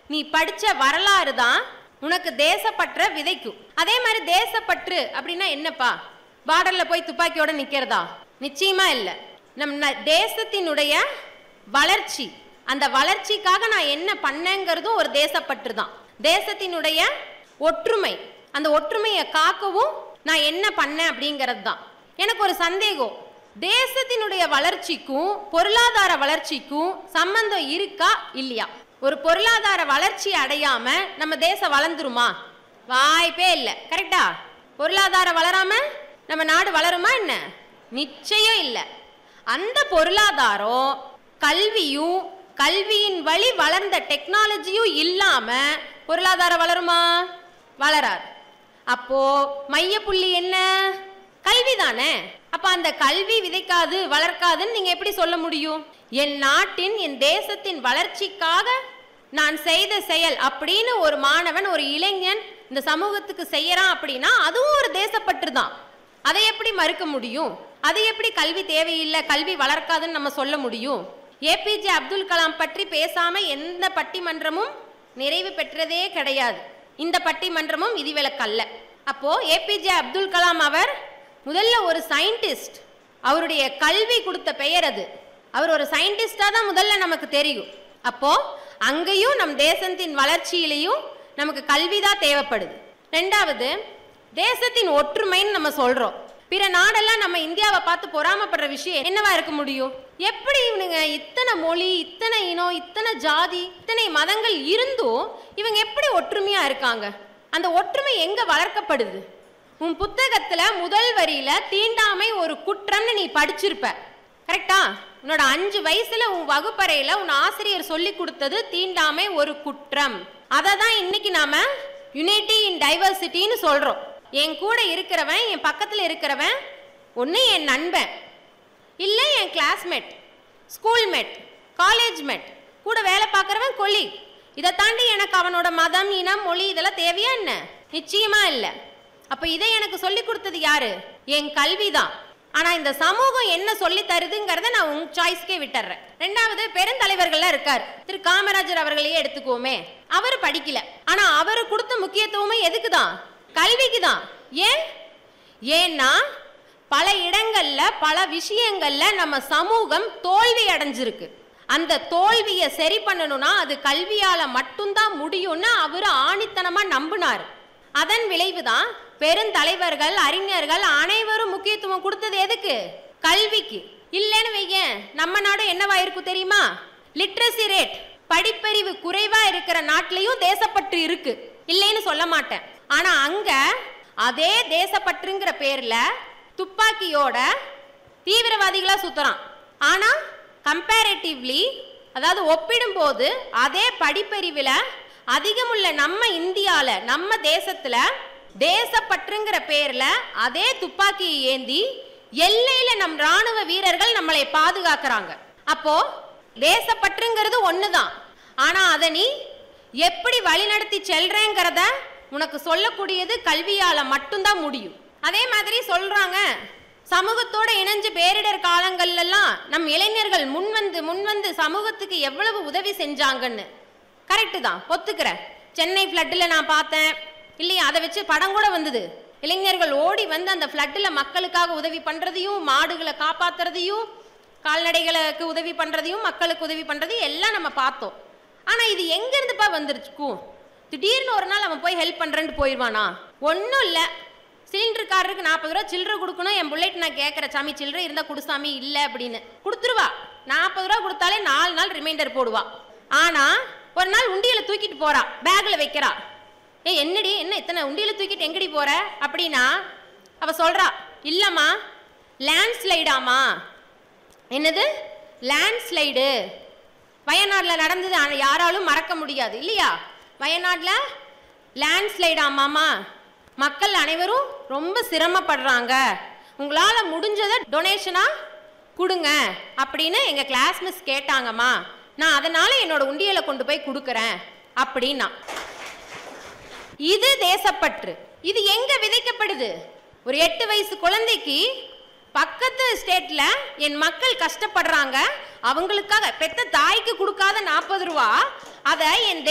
நீ படிச்ச வரலாறு தான் உனக்கு தேசப்பற்ற விதைக்கும் அதே மாதிரி தேசப்பற்று அப்படின்னா என்னப்பா பார்டர்ல போய் துப்பாக்கியோட நிக்கிறதா நிச்சயமா இல்ல நம் ந- தேசத்தினுடைய வளர்ச்சி அந்த வளர்ச்சிக்காக நான் என்ன பண்ணேங்கிறதும் ஒரு தேசப்பற்று தான் தேசத்தினுடைய ஒற்றுமை அந்த ஒற்றுமையை காக்கவும் நான் என்ன பண்ணேன் அப்படிங்கிறது தான் எனக்கு ஒரு சந்தேகம் தேசத்தினுடைய வளர்ச்சிக்கும் பொருளாதார வளர்ச்சிக்கும் சம்பந்தம் இருக்கா இல்லையா ஒரு பொருளாதார வளர்ச்சி அடையாம நம்ம தேசம் வளர்ந்துருமா வாய்ப்பே இல்லை கரெக்டா பொருளாதாரம் வளராம நம்ம நாடு வளருமா என்ன நிச்சயம் இல்லை அந்த பொருளாதாரம் கல்வியும் கல்வியின் வழி வளர்ந்த டெக்னாலஜியும் இல்லாம பொருளாதாரம் வளருமா வளராது அப்போ மையப்புள்ளி என்ன கல்வி தானே அப்ப அந்த கல்வி விதைக்காது வளர்க்காதுன்னு நீங்க எப்படி சொல்ல முடியும் என் நாட்டின் என் தேசத்தின் வளர்ச்சிக்காக நான் செய்த செயல் அப்படின்னு ஒரு மாணவன் ஒரு இளைஞன் இந்த சமூகத்துக்கு செய்யறான் அப்படின்னா அதுவும் ஒரு தேசப்பற்று தான் அதை எப்படி மறுக்க முடியும் அது எப்படி கல்வி தேவையில்லை கல்வி வளர்க்காதுன்னு நம்ம சொல்ல முடியும் ஏபிஜே அப்துல் கலாம் பற்றி பேசாம எந்த பட்டிமன்றமும் நிறைவு பெற்றதே கிடையாது இந்த பட்டிமன்றமும் விதிவிலக்கல்ல அப்போ ஏபிஜே அப்துல் கலாம் அவர் முதல்ல ஒரு சயின்டிஸ்ட் அவருடைய கல்வி கொடுத்த பெயர் அது அவர் ஒரு சயின்டிஸ்டா தான் முதல்ல நமக்கு தெரியும் அப்போ அங்கேயும் நம் தேசத்தின் வளர்ச்சியிலையும் நமக்கு கல்வி தான் தேவைப்படுது ரெண்டாவது தேசத்தின் ஒற்றுமைன்னு நம்ம சொல்றோம் பிற நாடெல்லாம் நம்ம இந்தியாவை பார்த்து பொறாமப்படுற விஷயம் என்னவா இருக்க முடியும் எப்படி இவனுங்க இத்தனை மொழி இத்தனை இனம் இத்தனை ஜாதி இத்தனை மதங்கள் இருந்தும் இவங்க எப்படி ஒற்றுமையா இருக்காங்க அந்த ஒற்றுமை எங்க வளர்க்கப்படுது உன் புத்தகத்துல முதல் வரியில தீண்டாமை ஒரு குற்றம்னு நீ படிச்சிருப்ப கரெக்டா உன்னோட அஞ்சு வயசுல உன் வகுப்பறையில உன் ஆசிரியர் சொல்லி கொடுத்தது தீண்டாமை ஒரு குற்றம் அதை தான் இன்னைக்கு நாம யுனைட்டி இன் டைவர்சிட்டின்னு சொல்றோம் என் கூட இருக்கிறவன் என் பக்கத்துல இருக்கிறவன் ஒன்று என் நண்பன் இல்லை என் கிளாஸ்மேட் ஸ்கூல்மேட் காலேஜ்மேட் கூட வேலை பார்க்குறவன் கொல்லி இதை தாண்டி எனக்கு அவனோட மதம் இனம் மொழி இதெல்லாம் தேவையா என்ன நிச்சயமா இல்லை அப்போ இதை எனக்கு சொல்லி கொடுத்தது யாரு என் கல்வி தான் ஆனால் இந்த சமூகம் என்ன சொல்லி தருதுங்கிறத நான் உங்க சாய்ஸ்க்கே விட்டுறேன் ரெண்டாவது பெருந்தலைவர்கள்லாம் இருக்கார் திரு காமராஜர் அவர்களையே எடுத்துக்குவோமே அவர் படிக்கல ஆனா அவர் கொடுத்த முக்கியத்துவமே எதுக்கு தான் கல்விக்கு தான் ஏன் ஏன்னா பல இடங்கள்ல பல விஷயங்கள்ல நம்ம சமூகம் தோல்வி அடைஞ்சிருக்கு அந்த தோல்வியை சரி பண்ணணும்னா அது கல்வியால மட்டும்தான் முடியும்னு அவர் ஆணித்தனமா நம்பினார் அதன் விளைவுதான் பெருந்தலைவர்கள் அறிஞர்கள் அனைவரும் முக்கியத்துவம் கொடுத்தது எதுக்கு கல்விக்கு இல்லைன்னு வையேன் நம்ம நாடு என்னவா இருக்கும் தெரியுமா லிட்ரஸி ரேட் படிப்பறிவு குறைவா இருக்கிற நாட்டிலையும் தேசப்பற்று இருக்கு இல்லைன்னு சொல்ல மாட்டேன் ஆனா அங்க அதே தேசப்பற்றுங்கிற பேர்ல துப்பாக்கியோட தீவிரவாதிகளா சுத்துறான் ஆனா கம்பேரிட்டிவ்லி அதாவது ஒப்பிடும்போது அதே படிப்பறிவில் அதிகமுள்ள நம்ம இந்தியால நம்ம தேசத்துல தேசப்பற்றுங்கிற பேர்ல அதே துப்பாக்கியை ஏந்தி எல்லையில நம் ராணுவ வீரர்கள் நம்மளை பாதுகாக்கிறாங்க அப்போ தேசப்பற்றுங்கிறது ஒண்ணுதான் ஆனா அதை நீ எப்படி வழிநடத்தி செல்றேங்கிறத உனக்கு சொல்லக்கூடியது கல்வியால மட்டும்தான் முடியும் அதே மாதிரி சொல்றாங்க சமூகத்தோட இணைஞ்சு பேரிடர் காலங்கள்ல எல்லாம் நம் இளைஞர்கள் முன்வந்து முன்வந்து சமூகத்துக்கு எவ்வளவு உதவி செஞ்சாங்கன்னு கரெக்டு தான் ஒத்துக்கிறேன் சென்னை ஃப்ளட்டில் நான் பார்த்தேன் இல்லையா அதை வச்சு படம் கூட வந்தது இளைஞர்கள் ஓடி வந்து அந்த ஃப்ளட்டில் மக்களுக்காக உதவி பண்ணுறதையும் மாடுகளை காப்பாத்துறதையும் கால்நடைகளுக்கு உதவி பண்ணுறதையும் மக்களுக்கு உதவி பண்ணுறதையும் எல்லாம் நம்ம பார்த்தோம் ஆனால் இது எங்கேருந்துப்பா வந்துருச்சுக்கும் திடீர்னு ஒரு நாள் அவன் போய் ஹெல்ப் பண்ணுறேன்ட்டு போயிடுவானா ஒன்றும் இல்லை சிலிண்டருக்காரருக்கு நாற்பது ரூபா சில்லறை கொடுக்கணும் என் புள்ளைட்டு நான் கேட்குறேன் சாமி சில்லறை இருந்தால் கொடு சாமி இல்லை அப்படின்னு கொடுத்துருவா நாற்பது ரூபா கொடுத்தாலே நாலு நாள் ரிமைண்டர் போடுவா ஆனால் ஒரு நாள் உண்டியலை தூக்கிட்டு போறா பேக்கில் வைக்கிறா ஏ என்னடி என்ன இத்தனை உண்டியலை தூக்கிட்டு எங்கடி போற அப்படின்னா அவ சொல்றா இல்லம்மா லேண்ட்ஸ்லைடாமா என்னது லேண்ட்ஸ்லைடு வயநாட்டில் நடந்தது ஆனா யாராலும் மறக்க முடியாது இல்லையா வயநாட்டில் லேண்ட்ஸ்லைடாமாமா மக்கள் அனைவரும் ரொம்ப சிரமப்படுறாங்க உங்களால் முடிஞ்சதை டொனேஷனாக கொடுங்க அப்படின்னு எங்கள் கிளாஸ் மிஸ் கேட்டாங்கம்மா நான் அதனால் என்னோட உண்டியலை கொண்டு போய் கொடுக்குறேன் அப்படின்னா இது தேசப்பற்று இது எங்க விதைக்கப்படுது ஒரு எட்டு வயசு குழந்தைக்கு பக்கத்து ஸ்டேட்ல என் மக்கள் கஷ்டப்படுறாங்க அவங்களுக்காக பெத்த தாய்க்கு கொடுக்காத நாற்பது ரூபா அதை என்